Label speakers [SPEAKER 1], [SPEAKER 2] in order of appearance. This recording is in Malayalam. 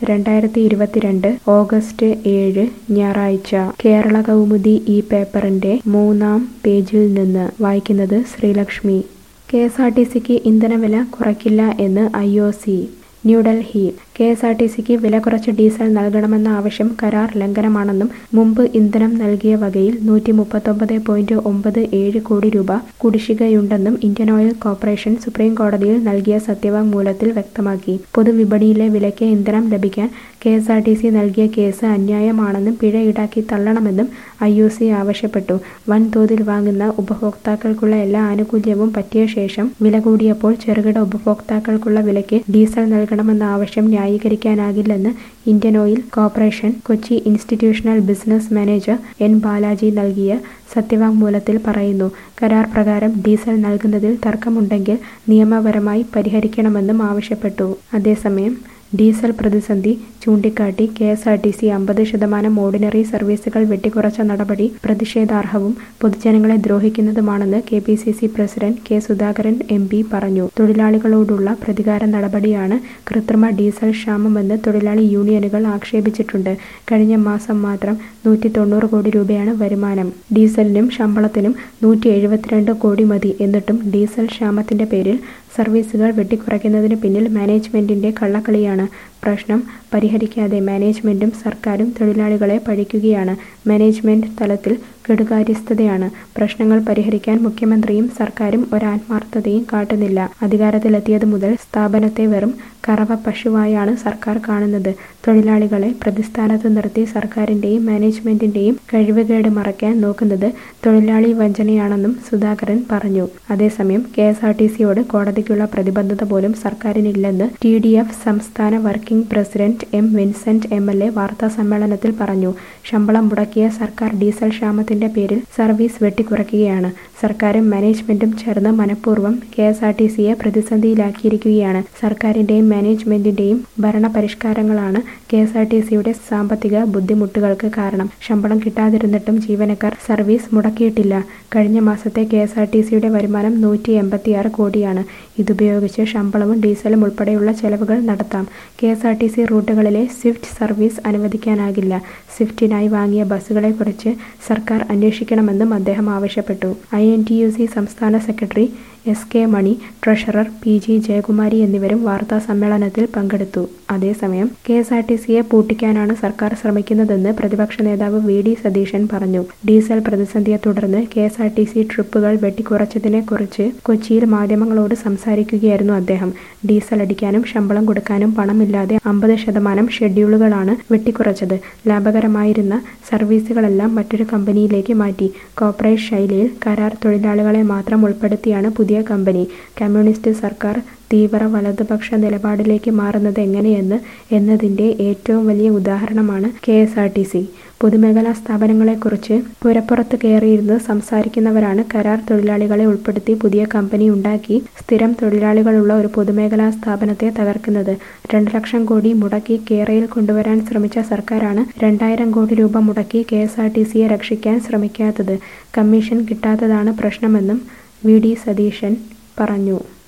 [SPEAKER 1] രണ്ടായിരത്തി ഇരുപത്തിരണ്ട് ഓഗസ്റ്റ് ഏഴ് ഞായറാഴ്ച കേരള കൗമുദി ഈ പേപ്പറിന്റെ മൂന്നാം പേജിൽ നിന്ന് വായിക്കുന്നത് Sreelakshmi K S R T സിക്ക് ഇന്ധനവില കുറയ്ക്കില്ല എന്ന് I O C New Delhi K S R T സിക്ക് വില കുറച്ച് ഡീസൽ നൽകണമെന്ന ആവശ്യം കരാർ ലംഘനമാണെന്നും മുമ്പ് ഇന്ധനം നൽകിയ വകയിൽ നൂറ്റി മുപ്പത്തൊമ്പത് പോയിന്റ് ഒമ്പത് ഏഴ് കോടി രൂപ കുടിശ്ശികയുണ്ടെന്നും ഇന്ത്യൻ ഓയിൽ കോർപ്പറേഷൻ സുപ്രീം കോടതിയിൽ നൽകിയ സത്യവാങ്മൂലത്തിൽ വ്യക്തമാക്കി പൊതുവിപണിയിലെ വിലയ്ക്ക് ഇന്ധനം ലഭിക്കാൻ K S R T C നൽകിയ കേസ് അന്യായമാണെന്നും പിഴ ഈടാക്കി തള്ളണമെന്നും ഐ ഒ സി ആവശ്യപ്പെട്ടു വൻതോതിൽ വാങ്ങുന്ന ഉപഭോക്താക്കൾക്കുള്ള എല്ലാ ആനുകൂല്യവും പറ്റിയ ശേഷം വില കൂടിയപ്പോൾ ചെറുകിട ഉപഭോക്താക്കൾക്കുള്ള വിലയ്ക്ക് ഡീസൽ നൽകണമെന്ന ആവശ്യം ന്യായീകരിക്കാനാകില്ലെന്ന് Indian Oil Corporation Kochi institutional business manager N Balaji നൽകിയ സത്യവാങ്മൂലത്തിൽ പറയുന്നു കരാർ പ്രകാരം ഡീസൽ നൽകുന്നതിൽ തർക്കമുണ്ടെങ്കിൽ നിയമപരമായി പരിഹരിക്കണമെന്നും ആവശ്യപ്പെട്ടു അതേസമയം ഡീസൽ പ്രതിസന്ധി ചൂണ്ടിക്കാട്ടി K S R T C അമ്പത് ശതമാനം ഓർഡിനറി സർവീസുകൾ വെട്ടിക്കുറച്ച നടപടി പ്രതിഷേധാർഹവും പൊതുജനങ്ങളെ ദ്രോഹിക്കുന്നതുമാണെന്ന് K P C C president K Sudhakaran M P പറഞ്ഞു തൊഴിലാളികളോടുള്ള പ്രതികാര നടപടിയാണ് കൃത്രിമ ഡീസൽ ക്ഷാമമെന്ന് തൊഴിലാളി യൂണിയനുകൾ ആക്ഷേപിച്ചിട്ടുണ്ട് കഴിഞ്ഞ മാസം മാത്രം നൂറ്റി തൊണ്ണൂറ് കോടി രൂപയാണ് വരുമാനം ഡീസലിനും ശമ്പളത്തിനും നൂറ്റി എഴുപത്തിരണ്ട് കോടി മതി എന്നിട്ടും ഡീസൽ ക്ഷാമത്തിന്റെ പേരിൽ സർവീസുകൾ വെട്ടിക്കുറയ്ക്കുന്നതിന് പിന്നിൽ മാനേജ്മെന്റിന്റെ കള്ളക്കളിയാണ് പ്രശ്നം പരിഹരിക്കാതെ മാനേജ്മെന്റും സർക്കാരും തൊഴിലാളികളെ പഴിക്കുകയാണ് മാനേജ്മെന്റ് തലത്തിൽ കെടുകാര്യസ്ഥതയാണ് പ്രശ്നങ്ങൾ പരിഹരിക്കാൻ മുഖ്യമന്ത്രിയും സർക്കാരും ഒരാത്മാർത്ഥതയും കാട്ടുന്നില്ല അധികാരത്തിലെത്തിയതു മുതൽ സ്ഥാപനത്തെ വെറും കറവ പശുവായാണ് സർക്കാർ കാണുന്നത് തൊഴിലാളികളെ പ്രതിസ്ഥാനത്ത് നിർത്തി സർക്കാരിന്റെയും മാനേജ്മെന്റിന്റെയും കഴിവുകേട് മറയ്ക്കാൻ നോക്കുന്നത് തൊഴിലാളി വഞ്ചനയാണെന്നും സുധാകരൻ പറഞ്ഞു അതേസമയം കെ എസ് ആർ ടി സിയോട് കോടതിക്കുള്ള പ്രതിബദ്ധത പോലും സർക്കാരിനില്ലെന്ന് ടി ഡി എഫ് സംസ്ഥാന working president M Vincent M L A വാർത്താ സമ്മേളനത്തിൽ പറഞ്ഞു ശമ്പളം മുടക്കിയ സർക്കാർ ഡീസൽ ക്ഷാമത്തിന്റെ പേരിൽ സർവീസ് വെട്ടിക്കുറയ്ക്കുകയാണ് സർക്കാരും മാനേജ്മെന്റും ചേർന്ന് മനഃപൂർവ്വം കെ എസ് ആർ ടി സിയെ പ്രതിസന്ധിയിലാക്കിയിരിക്കുകയാണ് സർക്കാരിന്റെയും മാനേജ്മെന്റിന്റെയും ഭരണപരിഷ്കാരങ്ങളാണ് കെ എസ് ആർ ടി സിയുടെ സാമ്പത്തിക ബുദ്ധിമുട്ടുകൾക്ക് കാരണം ശമ്പളം കിട്ടാതിരുന്നിട്ടും ജീവനക്കാർ സർവീസ് മുടക്കിയിട്ടില്ല കഴിഞ്ഞ മാസത്തെ കെ എസ് ആർ ടി സിയുടെ വരുമാനം നൂറ്റി എൺപത്തിയാറ് കോടിയാണ് ഇതുപയോഗിച്ച് ശമ്പളവും ഡീസലും ഉൾപ്പെടെയുള്ള ചെലവുകൾ നടത്താം K S R T C റൂട്ടുകളിലെ സ്വിഫ്റ്റ് സർവീസ് അനുവദിക്കാനാകില്ല സ്വിഫ്റ്റിനായി വാങ്ങിയ ബസ്സുകളെക്കുറിച്ച് സർക്കാർ അന്വേഷിക്കണമെന്നും അദ്ദേഹം ആവശ്യപ്പെട്ടു I N T U C സംസ്ഥാന secretary S K Mani treasurer P G Jayakumari എന്നിവരും വാർത്താ സമ്മേളനത്തിൽ പങ്കെടുത്തു അതേസമയം കെ എസ് ആർ ടി സിയെ പൂട്ടിക്കാനാണ് സർക്കാർ ശ്രമിക്കുന്നതെന്ന് പ്രതിപക്ഷ നേതാവ് വി ഡി സതീശൻ പറഞ്ഞു ഡീസൽ പ്രതിസന്ധിയെ തുടർന്ന് K S R T C ട്രിപ്പുകൾ വെട്ടിക്കുറച്ചതിനെക്കുറിച്ച് കൊച്ചിയിൽ മാധ്യമങ്ങളോട് സംസാരിക്കുകയായിരുന്നു അദ്ദേഹം ഡീസൽ അടിക്കാനും ശമ്പളം കൊടുക്കാനും പണമില്ലാതെ അമ്പത് ശതമാനം ഷെഡ്യൂളുകളാണ് വെട്ടിക്കുറച്ചത് ലാഭകരമായിരുന്ന സർവീസുകളെല്ലാം മറ്റൊരു കമ്പനിയിലേക്ക് മാറ്റി കോർപ്പറേറ്റ് ശൈലിയിൽ കരാർ തൊഴിലാളികളെ മാത്രം ഉൾപ്പെടുത്തിയാണ് പുതിയ കമ്പനി കമ്മ്യൂണിസ്റ്റ് സർക്കാർ തീവ്ര വലതുപക്ഷ നിലപാടിലേക്ക് മാറുന്നത് എങ്ങനെയെന്ന് എന്നതിന്റെ ഏറ്റവും വലിയ ഉദാഹരണമാണ് K S R T C പൊതുമേഖലാ സ്ഥാപനങ്ങളെക്കുറിച്ച് പുരപ്പുറത്ത് കയറിയിരുന്ന് സംസാരിക്കുന്നവരാണ് കരാർ തൊഴിലാളികളെ ഉൾപ്പെടുത്തി പുതിയ കമ്പനി ഉണ്ടാക്കി സ്ഥിരം തൊഴിലാളികളുള്ള ഒരു പൊതുമേഖലാ സ്ഥാപനത്തെ തകർക്കുന്നത് രണ്ട് ലക്ഷം കോടി മുടക്കി കേരയിൽ കൊണ്ടുവരാൻ ശ്രമിച്ച സർക്കാരാണ് രണ്ടായിരം കോടി രൂപ മുടക്കി കെ എസ് ആർ ടി സിയെ രക്ഷിക്കാൻ ശ്രമിക്കാത്തത് കമ്മീഷൻ കിട്ടാത്തതാണ് പ്രശ്നമെന്നും വി ഡി സതീശൻ പറഞ്ഞു